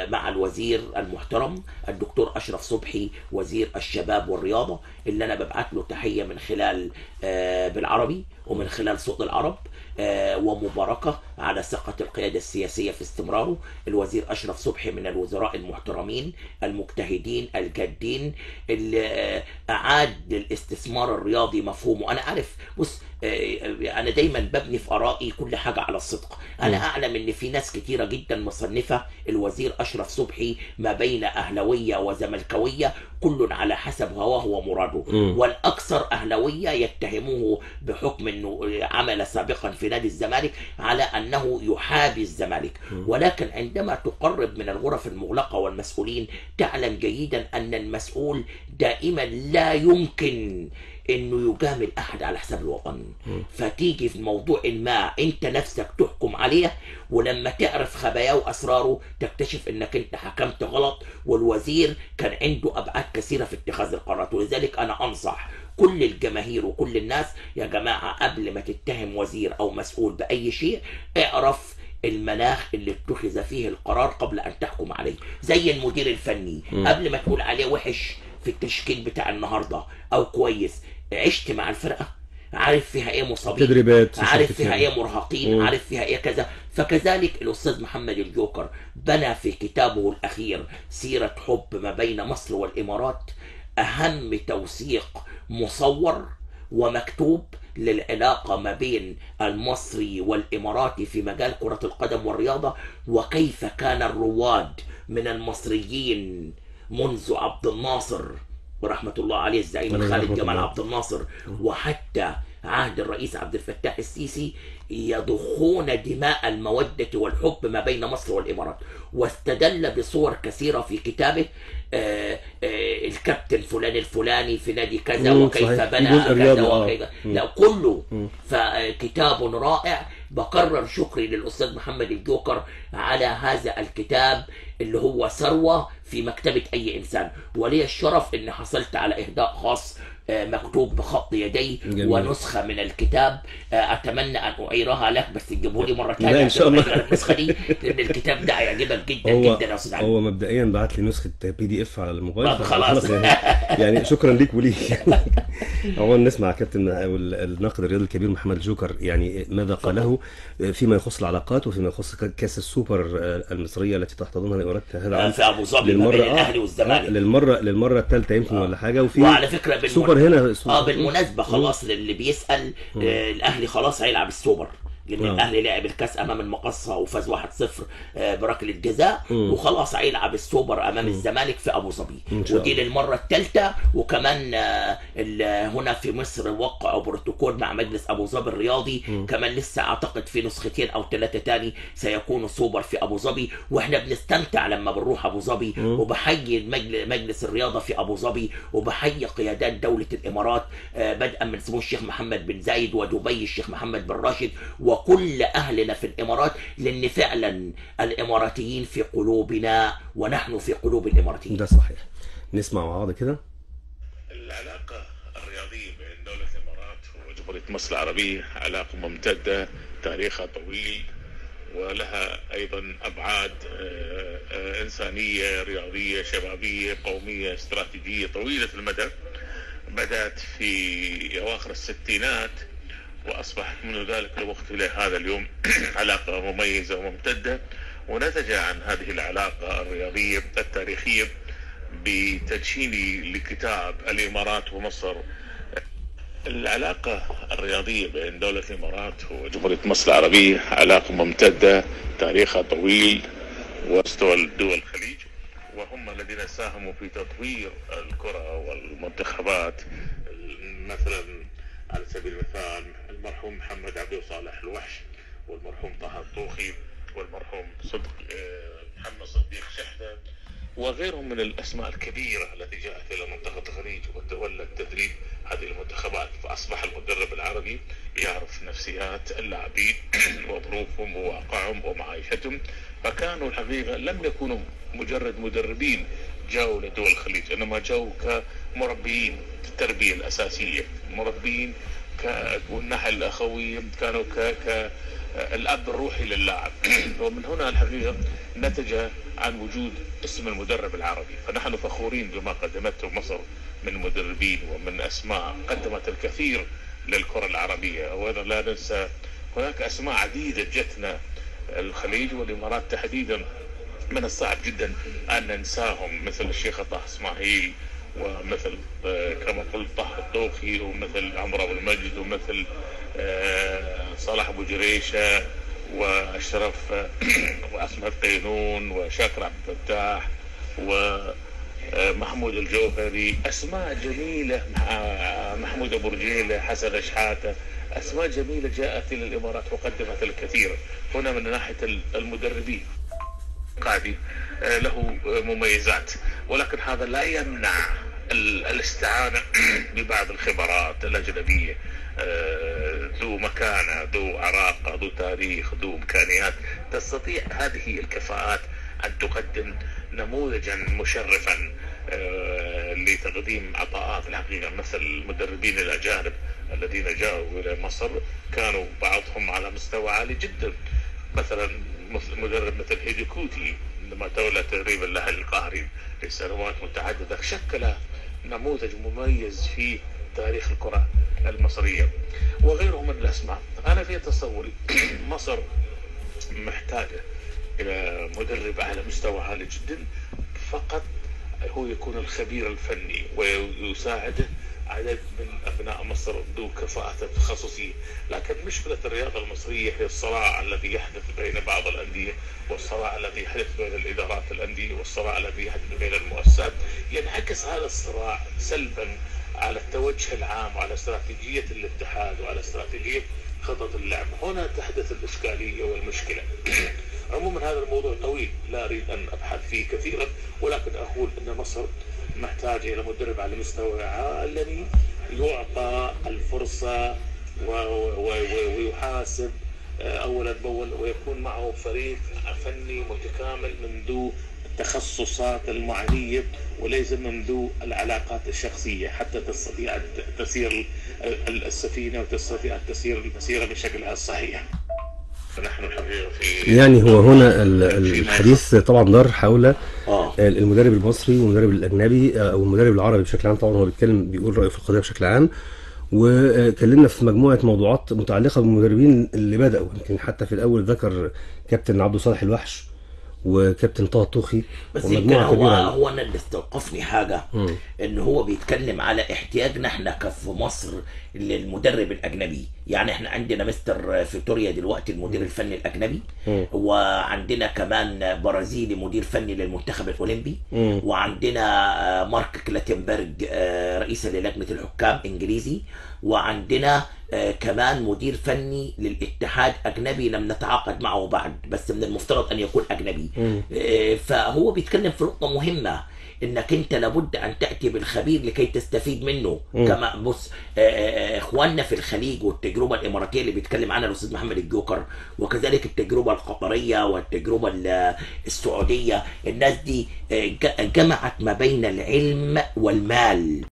آه، مع الوزير المحترم الدكتور اشرف صبحي وزير الشباب والرياضه اللي انا ببعت له تحيه من خلال آه، بالعربي ومن خلال صوت العرب آه، ومباركه على ثقه القياده السياسيه في استمراره الوزير اشرف صبحي من الوزراء المحترمين المجتهدين الجادين اللي آه، اعاد للاستثمار الرياضي مفهومه انا عارف بص آه، انا دايما ببني في ارائي كل حاجه على الصدق انا اعلم ان في ناس كتيره جدا مصنفه الوزير اشرف صبحي ما بين اهلويه وزملكاويه كل على حسب هواه ومراده مم. والاكثر اهلويه يتهموه بحكم انه عمل سابقا في نادي الزمالك على انه يحابي الزمالك ولكن عندما تقرب من الغرف المغلقه والمسؤولين تعلم جيدا ان المسؤول دائما لا يمكن انه يجامل احد على حساب الوطن فتيجي في موضوع ما انت نفسك تحكم عليه ولما تعرف خباياه واسراره تكتشف انك انت حكمت غلط والوزير كان عنده ابعاد كثيره في اتخاذ القرارات ولذلك انا انصح كل الجماهير وكل الناس يا جماعه قبل ما تتهم وزير او مسؤول باي شيء اعرف المناخ اللي اتخذ فيه القرار قبل ان تحكم عليه زي المدير الفني قبل ما تقول عليه وحش في التشكيل بتاع النهارده او كويس عشت مع الفرقه عارف فيها ايه مصابين تدريبات عارف وشفت فيها ايه مرهقين مم. عارف فيها ايه كذا فكذلك الاستاذ محمد الجوكر بنى في كتابه الاخير سيره حب ما بين مصر والامارات اهم توثيق مصور ومكتوب للعلاقه ما بين المصري والاماراتي في مجال كره القدم والرياضه وكيف كان الرواد من المصريين منذ عبد الناصر ورحمه الله عليه الزعيم عليه الخالد رحمة جمال الله. عبد الناصر وحتى عهد الرئيس عبد الفتاح السيسي يضخون دماء المودة والحب ما بين مصر والإمارات واستدل بصور كثيرة في كتابه آه، آه، الكابتن فلان الفلاني في نادي كذا مم، وكيف صحيح. في بنى جزء كذا رياضي، آه. وكذا مم. لا كله مم. فكتاب رائع بكرر شكري للأستاذ محمد الجوكر على هذا الكتاب اللي هو ثروة في مكتبة أي إنسان ولي الشرف أني حصلت على إهداء خاص آه، مكتوب بخط يدي جميل. ونسخة من الكتاب آه، أتمنى أن أعيرها لك بس تجيبه لي مرة ثانية لا، إن شاء الله. عشان أقرأ النسخة دي لأن الكتاب ده هيعجبك جدا هو جدا يا أستاذ علي هو مبدئيا بعت لي نسخه بي دي اف على الموبايل طب خلاص. يعني, يعني شكرا ليك وليك اولا نسمع كابتن الناقد الرياضي الكبير محمد جوكر يعني ماذا قاله فيما يخص العلاقات وفيما يخص كاس السوبر المصريه التي تحتضنها الامارات هذا العام في أبو ظبي ما بين الأهلي والزمالك للمره للمره الثالثه يمكن ولا حاجه وفي وعلى فكرة بالمن- سوبر هنا اه بالمناسبه خلاص للي بيسال آه الاهلي خلاص هيلعب السوبر لان آه. الاهلي لعب الكاس امام المقصه وفاز 1-0 آه بركله جزاء مم. وخلاص هيلعب السوبر امام الزمالك في ابو ظبي إن شاء ودي الله. للمره الثالثه وكمان آه ال- هنا في مصر وقعوا بروتوكول مع مجلس ابو ظبي الرياضي كمان لسه اعتقد في نسختين او ثلاثه تاني سيكونوا سوبر في ابو ظبي واحنا بنستمتع لما بنروح ابو ظبي وبحيي المجل- مجلس الرياضه في ابو ظبي وبحيي قيادات دوله الامارات آه، بدءا من سمو الشيخ محمد بن زايد ودبي الشيخ محمد بن راشد وكل اهلنا في الامارات لان فعلا الاماراتيين في قلوبنا ونحن في قلوب الاماراتيين ده صحيح نسمع مع بعض كده العلاقة الرياضية بين دولة الإمارات وجمهورية مصر العربية علاقة ممتدة تاريخها طويل ولها أيضا أبعاد آه، آه، إنسانية رياضية شبابية قومية استراتيجية طويلة المدى بدأت في أواخر الستينات وأصبحت منذ ذلك الوقت إلى هذا اليوم علاقة مميزة وممتدة ونتج عن هذه العلاقة الرياضية التاريخية بتدشيني لكتاب الإمارات ومصر العلاقة الرياضية بين دولة الإمارات وجمهورية مصر العربية علاقة ممتدة تاريخها طويل واستوى دول الخليج وهم الذين ساهموا في تطوير الكرة والمنتخبات مثلا على سبيل المثال المرحوم محمد عبد صالح الوحش والمرحوم طه الطوخي والمرحوم صدق آه، محمد صديق شحته وغيرهم من الاسماء الكبيره التي جاءت الى منطقه الخليج وتولت تدريب هذه المنتخبات فاصبح المدرب العربي يعرف نفسيات اللاعبين وظروفهم وواقعهم ومعايشتهم فكانوا الحقيقه لم يكونوا مجرد مدربين جاءوا لدول الخليج انما جاءوا كمربيين في التربيه الاساسيه مربيين ك- والناحيه الاخويه كانوا ك ك الاب الروحي للاعب ومن هنا الحقيقه نتج عن وجود اسم المدرب العربي فنحن فخورين بما قدمته مصر من مدربين ومن اسماء قدمت الكثير للكره العربيه وايضا لا ننسى هناك اسماء عديده جتنا الخليج والامارات تحديدا من الصعب جدا ان ننساهم مثل الشيخ طه اسماعيل ومثل آه، كما قلت طه الطوخي ومثل عمرو ابو المجد ومثل آه، صلاح ابو جريشه واشرف آه، واحمد قينون وشاكر عبد الفتاح ومحمود الجوهري اسماء جميله مع- محمود ابو رجيله حسن شحاته اسماء جميله جاءت الى الامارات وقدمت الكثير هنا من ناحيه المدربين قاعدي آه، له آه، مميزات ولكن هذا لا يمنع ال- الاستعانة ببعض الخبرات الأجنبية آه، ذو مكانة ذو عراقة ذو تاريخ ذو إمكانيات تستطيع هذه الكفاءات أن تقدم نموذجا مشرفا آه، لتقديم عطاءات الحقيقة مثل المدربين الأجانب الذين جاءوا إلى مصر كانوا بعضهم على مستوى عالي جدا مثلا مثل- مدرب مثل هيديكوتي لما تولى تدريب الاهلي القهري لسنوات متعدده شكل نموذج مميز في تاريخ الكره المصريه وغيره من الاسماء انا في تصوري مصر محتاجه الى مدرب على مستوى عالي جدا فقط هو يكون الخبير الفني ويساعده عدد من ابناء مصر ذو كفاءة تخصصية، لكن مشكلة الرياضة المصرية هي الصراع الذي يحدث بين بعض الأندية والصراع الذي يحدث بين الإدارات الأندية والصراع الذي يحدث بين المؤسسات، ينعكس هذا الصراع سلبا على التوجه العام وعلى استراتيجية الاتحاد وعلى استراتيجية خطط اللعب، هنا تحدث الإشكالية والمشكلة. عموما هذا الموضوع طويل لا اريد ان ابحث فيه كثيرا ولكن اقول ان مصر محتاجه الى مدرب على مستوى عالمي يعطى الفرصه و- و- و- ويحاسب آه، اولا باول ويكون معه فريق فني متكامل من ذو التخصصات المعنيه وليس من ذو العلاقات الشخصيه حتى تستطيع أن تسير ال- السفينه وتستطيع ان تسير المسيره بشكلها الصحيح. فنحن الحقيقه في يعني هو هنا ال- ال- الحديث طبعا دار حول اه المدرب المصري والمدرب الاجنبي او المدرب العربي بشكل عام طبعا هو بيتكلم بيقول رايه في القضيه بشكل عام وكلمنا في مجموعه موضوعات متعلقه بالمدربين اللي بداوا يمكن حتى في الاول ذكر كابتن عبد صالح الوحش وكابتن طه الطوخي بس يمكن ومجموعه هو كبيره هو انا اللي استوقفني حاجه مم. ان هو بيتكلم على احتياجنا احنا كفي مصر للمدرب الاجنبي يعني احنا عندنا مستر فيتوريا دلوقتي المدير الفني الاجنبي مم. وعندنا كمان برازيلي مدير فني للمنتخب الاولمبي مم. وعندنا آه، مارك كلاتنبرج آه، رئيسا للجنه الحكام انجليزي وعندنا آه، كمان مدير فني للاتحاد اجنبي لم نتعاقد معه بعد بس من المفترض ان يكون اجنبي مم. آه، فهو بيتكلم في نقطه مهمه انك انت لابد ان تاتي بالخبير لكي تستفيد منه مم. كما بص آه، آه، اخواننا في الخليج والتجربه الاماراتيه اللي بيتكلم عنها الاستاذ محمد الجوكر وكذلك التجربه القطريه والتجربه ال- السعوديه الناس دي آه، ج- جمعت ما بين العلم والمال